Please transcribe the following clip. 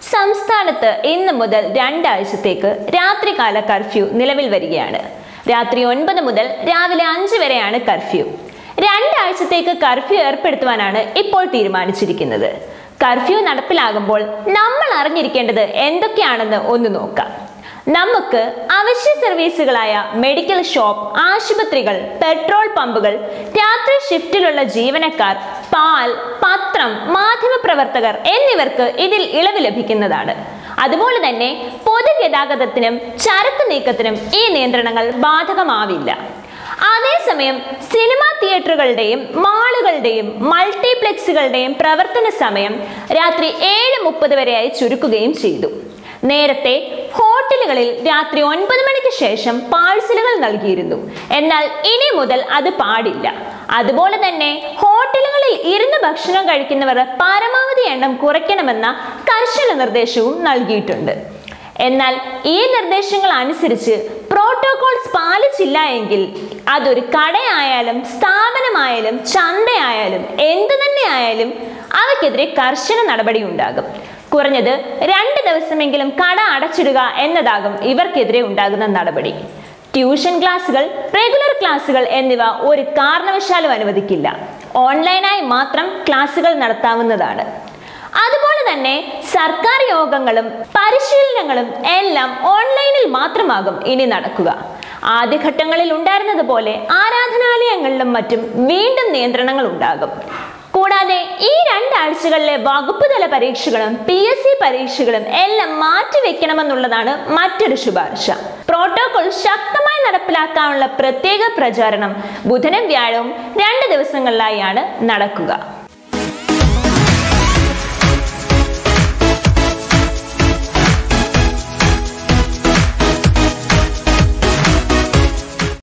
സംസ്ഥാനത്ത് ഇന്ന് മുതൽ രണ്ടാഴ്ചത്തേക്ക് രാത്രികാല കർഫ്യൂ നിലവിൽ വരികയാണ് രാത്രി ഒൻപത് മുതൽ രാവിലെ അഞ്ച് വരെയാണ് കർഫ്യൂ രണ്ടാഴ്ചത്തേക്ക് കർഫ്യൂ ഏർപ്പെടുത്തുവാനാണ് ഇപ്പോൾ തീരുമാനിച്ചിരിക്കുന്നത് കർഫ്യൂ നടപ്പിലാകുമ്പോൾ നമ്മൾ അറിഞ്ഞിരിക്കേണ്ടത് എന്തൊക്കെയാണെന്ന് ഒന്ന് നോക്കാം നമുക്ക് അവശ്യ സർവീസുകളായ മെഡിക്കൽ ഷോപ്പ് ആശുപത്രികൾ പെട്രോൾ പമ്പുകൾ രാത്രി ഷിഫ്റ്റിലുള്ള ജീവനക്കാർ പാൽ പത്രം മാധ്യമപ്രവർത്തകർ എന്നിവർക്ക് ഇതിൽ ഇളവ് ലഭിക്കുന്നതാണ് അതുപോലെ തന്നെ പൊതുഗതാഗതത്തിനും ചരക്ക് നീക്കത്തിനും ഈ നിയന്ത്രണങ്ങൾ ബാധകമാവില്ല അതേസമയം സിനിമാ തിയേറ്ററുകളുടെയും മാളുകളുടെയും മൾട്ടിപ്ലെക്സുകളുടെയും പ്രവർത്തന സമയം രാത്രി ഏഴ് മുപ്പത് വരെയായി ചുരുക്കുകയും ചെയ്തു നേരത്തെ ഹോട്ടലുകളിൽ രാത്രി ഒൻപത് മണിക്ക് ശേഷം പാഴ്സലുകൾ നൽകിയിരുന്നു എന്നാൽ ഇനി മുതൽ അത് പാടില്ല അതുപോലെ തന്നെ ഹോട്ടലുകളിൽ ഇരുന്ന് ഭക്ഷണം കഴിക്കുന്നവർ പരമാവധി എണ്ണം കുറയ്ക്കണമെന്ന കർശന നിർദ്ദേശവും നൽകിയിട്ടുണ്ട് എന്നാൽ ഈ നിർദ്ദേശങ്ങൾ അനുസരിച്ച് പ്രോട്ടോകോൾസ് പാലിച്ചില്ല എങ്കിൽ അതൊരു കടയായാലും സ്ഥാപനമായാലും ചന്തയായാലും എന്തു തന്നെ ആയാലും അവയ്ക്കെതിരെ കർശന നടപടി ഉണ്ടാകും കുറഞ്ഞത് രണ്ട് ദിവസമെങ്കിലും കട അടച്ചിടുക എന്നതാകും ഇവർക്കെതിരെ ഉണ്ടാകുന്ന നടപടി ട്യൂഷൻ ക്ലാസുകൾ റെഗുലർ ക്ലാസുകൾ എന്നിവ ഒരു കാരണവശാലും അനുവദിക്കില്ല ഓൺലൈനായി മാത്രം ക്ലാസുകൾ നടത്താവുന്നതാണ് അതുപോലെ തന്നെ സർക്കാർ യോഗങ്ങളും പരിശീലനങ്ങളും എല്ലാം ഓൺലൈനിൽ മാത്രമാകും ഇനി നടക്കുക ആദ്യഘട്ടങ്ങളിൽ ഉണ്ടായിരുന്നതുപോലെ ആരാധനാലയങ്ങളിലും മറ്റും വീണ്ടും നിയന്ത്രണങ്ങൾ ഉണ്ടാകും കൂടാതെ ഈ രണ്ടാഴ്ചകളിലെ വകുപ്പ് തല പരീക്ഷകളും പി എസ് സി പരീക്ഷകളും എല്ലാം മാറ്റിവെക്കണമെന്നുള്ളതാണ് മറ്റൊരു ശുപാർശ പ്രോട്ടോകോൾ ശക്തമായി നടപ്പിലാക്കാനുള്ള പ്രത്യേക പ്രചാരണം ബുധനും വ്യാഴവും രണ്ട് ദിവസങ്ങളിലായാണ് നടക്കുക